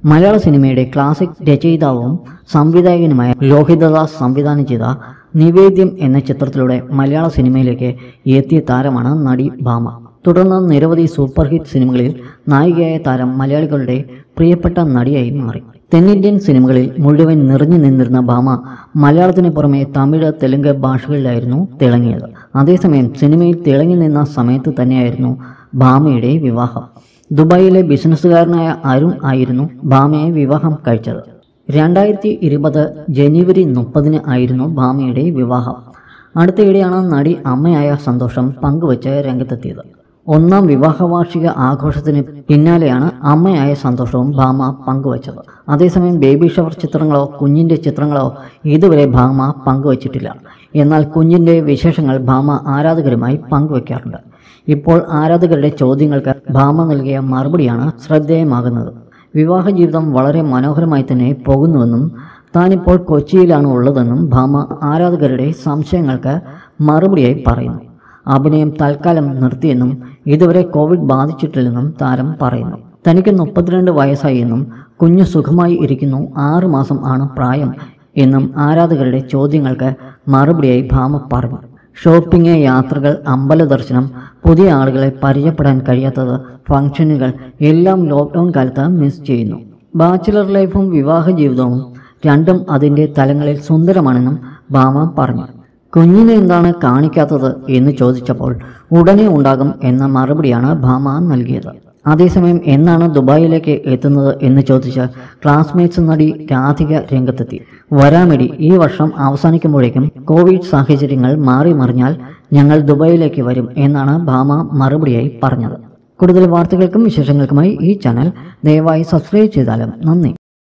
മലയാള സിനിമയുടെ ക്ലാസിക് രചയിതാവും സംവിധായകനുമായ ലോഹിതദാസ് സംവിധാനം ചെയ്ത നിവേദ്യം എന്ന ചിത്രത്തിലൂടെ മലയാള സിനിമയിലേക്ക് എത്തിയ താരമാണ് നടി ഭാമ തുടർന്ന് നിരവധി സൂപ്പർ ഹിറ്റ് സിനിമകളിൽ നായികയായ താരം മലയാളികളുടെ പ്രിയപ്പെട്ട നടിയായി മാറി തെന്നിന്ത്യൻ സിനിമകളിൽ മുഴുവൻ നിറഞ്ഞു നിന്നിരുന്ന ഭാമ മലയാളത്തിന് പുറമെ തമിഴ് തെലുങ്ക് ഭാഷകളിലായിരുന്നു തിളങ്ങിയത് അതേസമയം സിനിമയിൽ തിളങ്ങി നിന്ന സമയത്ത് തന്നെയായിരുന്നു ഭാമയുടെ വിവാഹം ദുബായിലെ ബിസിനസ്സുകാരനായ അരുൺ ആയിരുന്നു ഭാമയെ വിവാഹം കഴിച്ചത് രണ്ടായിരത്തി ഇരുപത് ജനുവരി മുപ്പതിന് ആയിരുന്നു ഭാമയുടെ വിവാഹം അടുത്തയിടെയാണ് നടി അമ്മയായ സന്തോഷം പങ്കുവച്ച് രംഗത്തെത്തിയത് ഒന്നാം വിവാഹ വാർഷിക ആഘോഷത്തിന് പിന്നാലെയാണ് അമ്മയായ സന്തോഷവും ഭാമ പങ്കുവച്ചത് അതേസമയം ബേബി ഷവർ ചിത്രങ്ങളോ കുഞ്ഞിൻ്റെ ചിത്രങ്ങളോ ഇതുവരെ ഭാമ പങ്കുവച്ചിട്ടില്ല എന്നാൽ കുഞ്ഞിൻ്റെ വിശേഷങ്ങൾ ഭാമ ആരാധകരുമായി പങ്കുവയ്ക്കാറുണ്ട് ഇപ്പോൾ ആരാധകരുടെ ചോദ്യങ്ങൾക്ക് ഭാമ നൽകിയ മറുപടിയാണ് ശ്രദ്ധേയമാകുന്നത് വിവാഹ ജീവിതം വളരെ മനോഹരമായി തന്നെ പോകുന്നുവെന്നും താനിപ്പോൾ കൊച്ചിയിലാണ് ഉള്ളതെന്നും ഭാമ ആരാധകരുടെ സംശയങ്ങൾക്ക് മറുപടിയായി പറയുന്നു അഭിനയം തൽക്കാലം നിർത്തിയെന്നും ഇതുവരെ കോവിഡ് ബാധിച്ചിട്ടില്ലെന്നും താരം പറയുന്നു തനിക്ക് മുപ്പത്തിരണ്ട് വയസ്സായി എന്നും കുഞ്ഞു സുഖമായി ഇരിക്കുന്നു ആറു മാസം ആണ് പ്രായം എന്നും ആരാധകരുടെ ചോദ്യങ്ങൾക്ക് മറുപടിയായി ഭാമ പറഞ്ഞു ഷോപ്പിംഗ് യാത്രകൾ അമ്പല ദർശനം പുതിയ ആളുകളെ പരിചയപ്പെടാൻ കഴിയാത്തത് ഫംഗ്ഷനുകൾ എല്ലാം ലോക്ക്ഡൗൺ കാലത്ത് മിസ് ചെയ്യുന്നു ബാച്ചിലർ ലൈഫും വിവാഹ ജീവിതവും രണ്ടും അതിൻ്റെ തലങ്ങളിൽ സുന്ദരമാണെന്നും ഭാമ പറഞ്ഞു കുഞ്ഞിനെ എന്താണ് കാണിക്കാത്തത് എന്ന് ചോദിച്ചപ്പോൾ ഉടനെ ഉണ്ടാകും എന്ന മറുപടിയാണ് ഭാമ നൽകിയത് അതേസമയം എന്നാണ് ദുബായിലേക്ക് എത്തുന്നത് എന്ന് ചോദിച്ച് ക്ലാസ്മേറ്റ്സ് നടി രാധിക രംഗത്തെത്തി വരാമിടി ഈ വർഷം അവസാനിക്കുമ്പോഴേക്കും കോവിഡ് സാഹചര്യങ്ങൾ മാറി മറിഞ്ഞാൽ ഞങ്ങൾ ദുബായിലേക്ക് വരും എന്നാണ് ഭാമ മറുപടിയായി പറഞ്ഞത് കൂടുതൽ വാർത്തകൾക്കും വിശേഷങ്ങൾക്കുമായി ഈ ചാനൽ ദയവായി സബ്സ്ക്രൈബ് ചെയ്താലും നന്ദി